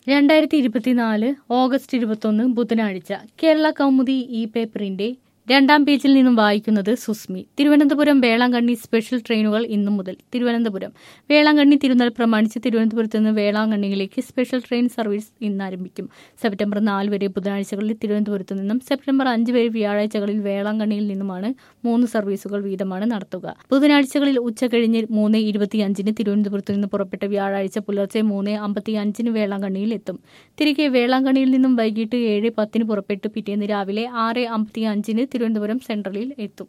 രണ്ടായിരത്തി ഇരുപത്തിനാല് ഓഗസ്റ്റ് ഇരുപത്തൊന്ന് ബുധനാഴ്ച കേരള കൗമുദി ഇ പേപ്പറിന്റെ രണ്ടാം പേജിൽ നിന്നും വായിക്കുന്നത് സുസ്മി തിരുവനന്തപുരം വേളാങ്കണ്ണി സ്പെഷ്യൽ ട്രെയിനുകൾ ഇന്നു മുതൽ തിരുവനന്തപുരം വേളാങ്കണ്ണി തിരുനാൾ പ്രമാണിച്ച് തിരുവനന്തപുരത്ത് നിന്ന് വേളാങ്കണ്ണിയിലേക്ക് സ്പെഷ്യൽ ട്രെയിൻ സർവീസ് ഇന്ന് ആരംഭിക്കും സെപ്റ്റംബർ നാല് വരെ ബുധനാഴ്ചകളിൽ തിരുവനന്തപുരത്ത് നിന്നും സെപ്റ്റംബർ അഞ്ച് വരെ വ്യാഴാഴ്ചകളിൽ വേളാങ്കണ്ണിയിൽ നിന്നുമാണ് മൂന്ന് സർവീസുകൾ വീതമാണ് നടത്തുക ബുധനാഴ്ചകളിൽ ഉച്ചകഴിഞ്ഞ് മൂന്ന് ഇരുപത്തിയഞ്ചിന് തിരുവനന്തപുരത്ത് നിന്ന് പുറപ്പെട്ട വ്യാഴാഴ്ച പുലർച്ചെ മൂന്ന് അമ്പത്തി അഞ്ചിന് വേളാങ്കണ്ണിയിൽ എത്തും തിരികെ വേളാങ്കണ്ണിയിൽ നിന്നും വൈകിട്ട് ഏഴ് പത്തിന് പുറപ്പെട്ട് പിറ്റേന്ന് രാവിലെ ആറ് അമ്പത്തി അഞ്ചിന് തിരുവനന്തപുരം സെൻട്രലിൽ എത്തും